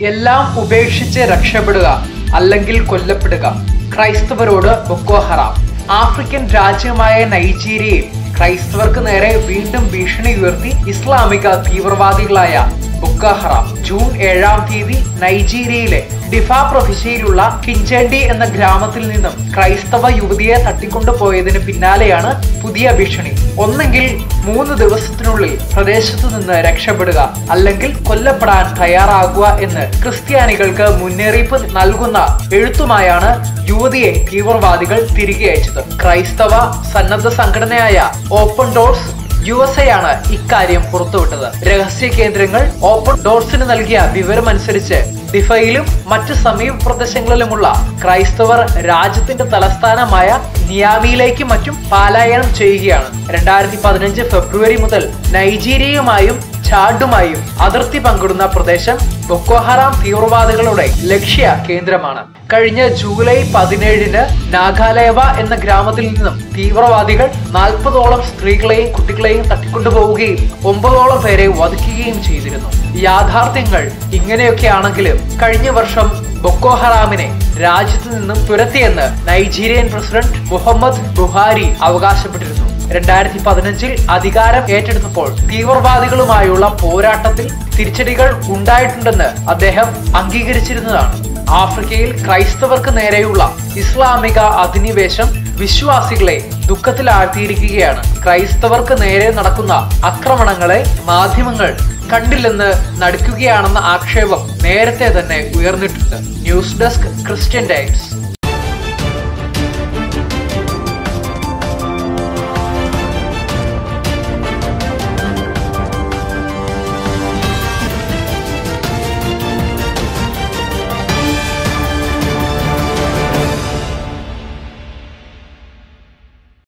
എല്ലാം ഉപേക്ഷിച്ച് രക്ഷപ്പെടുക അല്ലെങ്കിൽ കൊല്ലപ്പെടുക ക്രൈസ്തവരോട് ബൊക്കോ ഹറാം ആഫ്രിക്കൻ രാജ്യമായ നൈജീരിയയിൽ ക്രൈസ്തവർക്ക് നേരെ വീണ്ടും ഭീഷണി ഉയർത്തി ഇസ്ലാമിക തീവ്രവാദികളായ ബൊക്കോ ഹറാം ജൂൺ ഏഴാം തീയതി നൈജീരിയയിലെ ഡിഫ പ്രവിശ്യയിലുള്ള കിഞ്ചേണ്ടി എന്ന ഗ്രാമത്തിൽ നിന്നും ക്രൈസ്തവ യുവതിയെ തട്ടിക്കൊണ്ടുപോയതിന് പിന്നാലെയാണ് പുതിയ ഭീഷണി ഒന്നെങ്കിൽ മൂന്ന് ദിവസത്തിനുള്ളിൽ പ്രദേശത്തു നിന്ന് രക്ഷപ്പെടുക അല്ലെങ്കിൽ കൊല്ലപ്പെടാൻ തയ്യാറാകുക എന്ന് ക്രിസ്ത്യാനികൾക്ക് മുന്നറിയിപ്പ് നൽകുന്ന എഴുത്തുമായാണ് യുവതിയെ തീവ്രവാദികൾ തിരികെ അയച്ചത് ക്രൈസ്തവ സന്നദ്ധ സംഘടനയായ Open Doors U S A ആണ് ഇക്കാര്യം പുറത്തുവിട്ടത് രഹസ്യ കേന്ദ്രങ്ങൾ ഓപ്പൺ ഡോർസിന് നൽകിയ വിവരമനുസരിച്ച് ഡിഫയിലും മറ്റ് സമീപ പ്രദേശങ്ങളിലുമുള്ള ക്രൈസ്തവർ രാജ്യത്തിന്റെ തലസ്ഥാനമായ നിയാമിയിലേക്കും മറ്റും പാലായനം ചെയ്യുകയാണ് രണ്ടായിരത്തി പതിനഞ്ച് ഫെബ്രുവരി മുതൽ നൈജീരിയയുമായും ചാഡുമായും അതിർത്തി പങ്കിടുന്ന പ്രദേശം ബൊക്കോഹറാം തീവ്രവാദികളുടെ ലക്ഷ്യ കേന്ദ്രമാണ് കഴിഞ്ഞ ജൂലൈ പതിനേഴിന് നാഗാലേവ എന്ന ഗ്രാമത്തിൽ നിന്നും തീവ്രവാദികൾ നാൽപ്പതോളം സ്ത്രീകളെയും കുട്ടികളെയും തട്ടിക്കൊണ്ടുപോവുകയും ഒമ്പതോളം പേരെ വധിക്കുകയും ചെയ്തിരുന്നു യാഥാർത്ഥ്യങ്ങൾ ഇങ്ങനെയൊക്കെയാണെങ്കിലും കഴിഞ്ഞ വർഷം ബൊക്കോ ഹറാമിനെ രാജ്യത്ത് നിന്നും തുരത്തിയെന്ന് നൈജീരിയൻ പ്രസിഡന്റ് മുഹമ്മദ് ബുഹാരി അവകാശപ്പെട്ടിരുന്നു രണ്ടായിരത്തി പതിനഞ്ചിൽ അധികാരം ഏറ്റെടുത്തപ്പോൾ തീവ്രവാദികളുമായുള്ള പോരാട്ടത്തിൽ തിരിച്ചടികൾ ഉണ്ടായിട്ടുണ്ടെന്ന് അദ്ദേഹം അംഗീകരിച്ചിരുന്നതാണ് ആഫ്രിക്കയിൽ ക്രൈസ്തവർക്ക് നേരെയുള്ള ഇസ്ലാമിക അധിനിവേശം വിശ്വാസികളെ ദുഃഖത്തിലാഴ്ത്തിയിരിക്കുകയാണ് ക്രൈസ്തവർക്ക് നേരെ നടക്കുന്ന ആക്രമണങ്ങളെ മാധ്യമങ്ങൾ കണ്ടില്ലെന്ന് നടിക്കുകയാണെന്ന ആക്ഷേപം നേരത്തെ തന്നെ ഉയർന്നിട്ടുണ്ട് ന്യൂസ് ഡെസ്ക് ക്രിസ്ത്യൻ ടൈംസ്